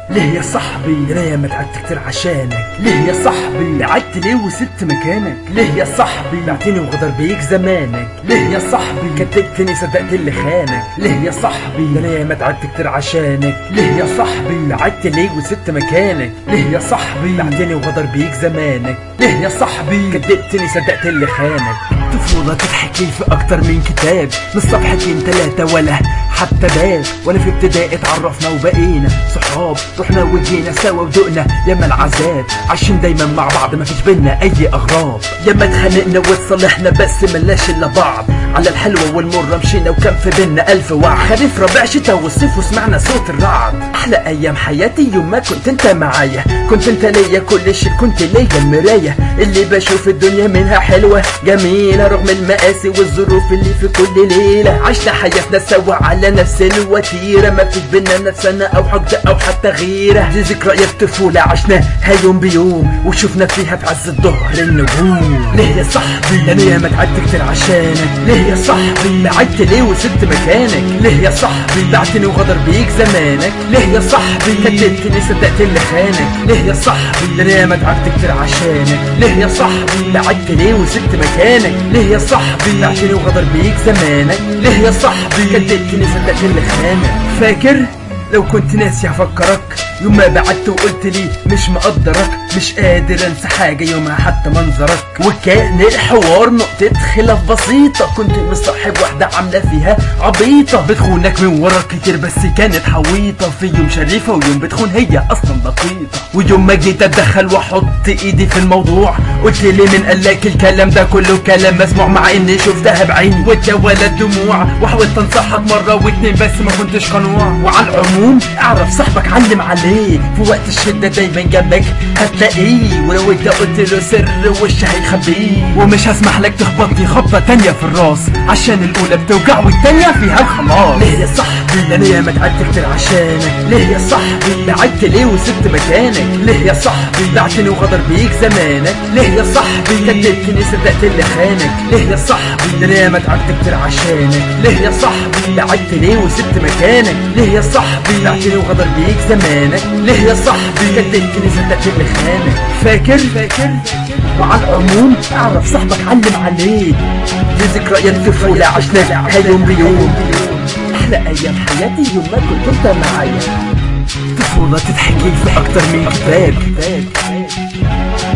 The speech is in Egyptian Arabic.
ليه يا صاحبي انا ياما تعبت كتير عشانك ليه يا صاحبي قعدت ليه وسبت مكانك ليه يا صاحبي بعتني وغدر بيك زمانك ليه يا صاحبي كدبتني صدقت اللي خانك ليه يا صاحبي انا ياما تعبت كتير عشانك ليه يا صاحبي قعدت ليه وسبت مكانك ليه يا صاحبي بعتني وغدر بيك زمانك ليه يا صاحبي كدبتني صدقت اللي خانك طفولة تضحك لي في أكتر من كتاب من صفحتين تلاتة ولا حتى باب وانا في ابتدائي اتعرفنا وبقينا صحاب رحنا وجينا سوا ودقنا ياما العذاب عايشين دايما مع بعض ما فيش بينا اي اغراب ياما اتخانقنا واتصالحنا بس ملناش الا بعض على الحلوة والمرة مشينا وكان في بينا ألف وعد خريف ربيع شتا والصيف وسمعنا صوت الرعد أحلى أيام حياتي يوم ما كنت أنت معايا كنت أنت ليا كل شيء كنت ليا المراية اللي بشوف الدنيا منها حلوة جميلة رغم المآسي والظروف اللي في كل ليلة عشنا حياتنا سوا على نفس الوتيرة ما فيش بينا نفسنا أو حقد أو حتى غيرة دي ذكريات طفولة عشناها يوم بيوم وشفنا فيها في عز الظهر النجوم ليه يا صاحبي أنا ياما تعبت كتير عشانك ليه يا صاحبي بعدت ليه وسبت مكانك ليه يا صاحبي بعتني وغدر بيك زمانك ليه يا صاحبي كدبتني صدقت اللي خانك ليه يا صاحبي انا ياما تعبت كتير عشانك ليه يا صاحبي بعدت ليه وسبت مكانك ليه يا صاحبي بعتني وغدر بيك زمانك ليه يا صاحبي كدبتني صدقت اللي خانك فاكر لو كنت ناسي هفكرك يوم ما بعدت وقلت لي مش مقدرك مش قادر انسى حاجة يومها حتى منظرك وكان الحوار نقطة خلاف بسيطة كنت مصاحب واحدة عاملة فيها عبيطة بتخونك من ورا كتير بس كانت حويطة في يوم شريفة ويوم بتخون هي اصلا دقيقة ويوم ما جيت اتدخل واحط ايدي في الموضوع قلت لي من قالك الكلام ده كله كلام مسموع مع اني شفتها بعيني واتولد دموع وحاولت انصحك مرة واتنين بس ما كنتش قنوع وعلى العموم اعرف صاحبك علم عليه في وقت الشدة دايما جنبك هتلاقيه ولو انت قلت له سر وش هيخبيه ومش هسمح لك تخبطني خبطة تانية في الراس عشان الاولى بتوجع والتانية فيها الخلاص ليه يا صاحبي انا ياما تعبت كتير عشانك ليه يا صاحبي بعدت ليه وسبت مكانك ليه يا صاحبي بعتني وغدر بيك زمانك ليه يا صاحبي كدبتني صدقت اللي خانك ليه يا صاحبي انا ياما تعبت كتير عشانك ليه يا صاحبي بعدت ليه وسبت مكانك ليه يا صاحبي بعتني وغدر بيك زمانك ليه يا صاحبي كدبتني صدقت اللي خانك فاكر فاكر وعلى العموم اعرف صاحبك علم عليك دي ذكريات طفولة عشناها يوم بيوم احلى ايام حياتي يوم ما كنت انت معايا طفولة تضحك لي في اكتر من كتاب